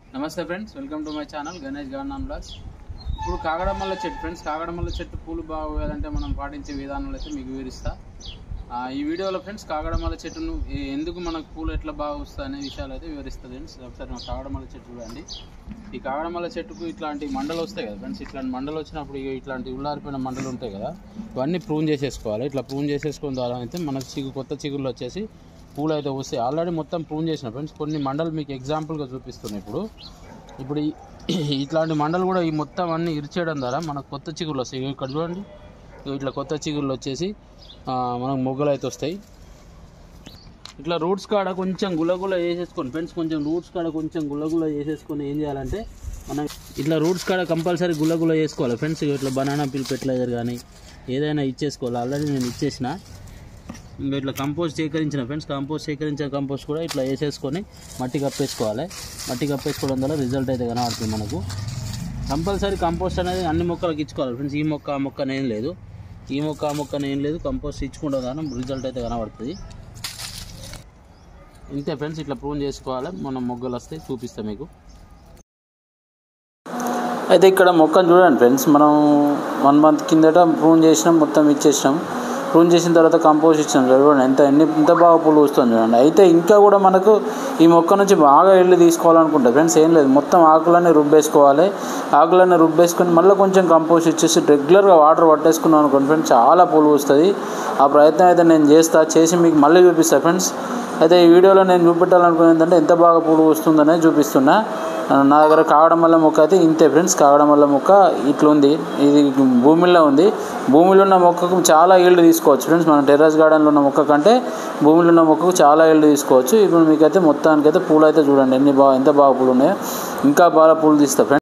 నమస్తే friends welcome to my channel Ganesh governor vlogs ఇప్పుడు కాగడమల్ల చెట్టు ఫ్రెండ్స్ కాగడమల్ల చెట్టు పూలు బాగోయాలంటే మనం పాటించే విధానాలు అయితే మీకు వివరిస్తా ఆ, ఈ వీడియోలో ఫ్రెండ్స్ కాగడమల్ల చెట్టును ఏ- ఎందుకు మనకు పూలు ఎట్లా బాగా వస్తాయి అనే విషయాలు అయితే వివరిస్తుంది ఫ్రెండ్స్ ఒకసారి మా కాగడమల్ల చెట్టు చూడండి ఈ కాగడమల్ల చెట్టుకు ఇట్లాంటి మండలు వస్తాయి కదా ఫ్రెండ్స్ ఇట్లాంటి మండలు వచ్చినప్పుడు ఇక ఇట్లాంటి ఉల్లారిపోయిన మండలు ఉంటాయి కదా ఇవన్నీ ప్రూన్ చేసేసుకోవాలి ఇట్లా ప్రూన్ చేసేసుకున్న ద్వారా అయితే మనకు చిగు కొత్త చిగుళ్ళు వచ్చేసి పూలు అయితే వస్తాయి ఆల్రెడీ మొత్తం ప్రూన్ చేసిన ఫ్రెండ్స్ కొన్ని మండలు మీకు ఎగ్జాంపుల్గా చూపిస్తున్నాయి ఇప్పుడు ఇప్పుడు ఈ- ఇట్లాంటి మండలు కూడా ఈ మొత్తం అన్ని ఇరిచేయడం ద్వారా మనకు కొత్త చిగుళ్ళు వస్తాయి ఇగో ఇక్కడ చూడండి ఇగో ఇట్లా కొత్త చిగుళ్ళు వచ్చేసి ఆ, మనకు మొగ్గలు అయితే వస్తాయి ఇట్లా రూట్స్ కాడ కొంచెం గులగుల వేసేసుకొని ఫ్రెండ్స్ కొంచెం రూట్స్ కాడ కొంచెం గులగుల వేసేసుకొని ఏం చేయాలంటే మనం ఇట్లా రూట్స్ కాడ కంపల్సరీ గులగుల వేసుకోవాలి ఫ్రెండ్స్ ఇట్లా బనానా పిల్ ఫెర్టిలైజర్ కానీ ఏదైనా ఇచ్చేసుకోవాలి ఆల్రెడీ నేను ఇచ్చేసిన ఇంకా ఇట్లా కంపోస్ట్ సేకరించిన ఫ్రెండ్స్ కంపోస్ట్ సేకరించిన కంపోస్ట్ కూడా ఇట్లా వేసేసుకొని మట్టి కప్పేసుకోవాలి మట్టి కప్పేసుకోవడం వల్ల రిజల్ట్ అయితే కనబడుతుంది మనకు కంపల్సరీ కంపోస్ట్ అనేది అన్ని మొక్కలకు ఇచ్చుకోవాలి ఫ్రెండ్స్ ఈ మొక్క ఆ మొక్క ఏం లేదు ఈ మొక్క ఆ మొక్క ఏం లేదు కంపోస్ట్ ఇచ్చుకుంటే కానీ రిజల్ట్ అయితే కనబడుతుంది ఇంతే ఫ్రెండ్స్ ఇట్లా ప్రూన్ చేసుకోవాలి మనం మొగ్గలు వస్తాయి చూపిస్తాం మీకు అయితే ఇక్కడ మొక్కను చూడండి ఫ్రెండ్స్ మనం వన్ మంత్ కిందట ప్రూన్ చేసినాం మొత్తం ఇచ్చేసినాం ప్రూన్ చేసిన తర్వాత కంపోస్ట్ ఇచ్చినాం చూడండి ఎంత ఎన్ని ఎంత బాగా పూలు వస్తుంది చూడండి అయితే ఇంకా కూడా మనకు ఈ మొక్క నుంచి బాగా ఇల్లు తీసుకోవాలనుకుంటే ఫ్రెండ్స్ ఏం లేదు మొత్తం ఆకులన్నీ రుబ్బేసుకోవాలి ఆకులన్నీ రుబ్బేసుకొని మళ్ళీ కొంచెం కంపోస్ట్ ఇచ్చేసి రెగ్యులర్గా వాటర్ పట్టేసుకున్నాం అనుకోండి ఫ్రెండ్స్ చాలా పూలు వస్తుంది ఆ ప్రయత్నం అయితే నేను చేస్తా చేసి మీకు మళ్ళీ చూపిస్తాను ఫ్రెండ్స్ అయితే ఈ వీడియోలో నేను చూపెట్టాలనుకునేది ఏంటంటే ఎంత బాగా పూలు వస్తుందనే చూపిస్తున్నా నా దగ్గర కాగడమల్ల మొక్క అయితే ఇంతే ఫ్రెండ్స్ కాగడమల్ల మొక్క ఇట్లా ఉంది ఇది భూమిలో ఉంది భూమిలో ఉన్న మొక్కకు చాలా ఈల్డ్ తీసుకోవచ్చు ఫ్రెండ్స్ మన టెర్రస్ గార్డెన్లో ఉన్న మొక్క కంటే భూమిలో ఉన్న మొక్కకు చాలా ఈల్డ్ తీసుకోవచ్చు ఇప్పుడు మీకైతే మొత్తానికైతే పూలు అయితే చూడండి ఎన్ని బాగా ఎంత బాగా పూలు ఉన్నాయో ఇంకా బాగా పూలు తీస్తా ఫ్రెండ్స్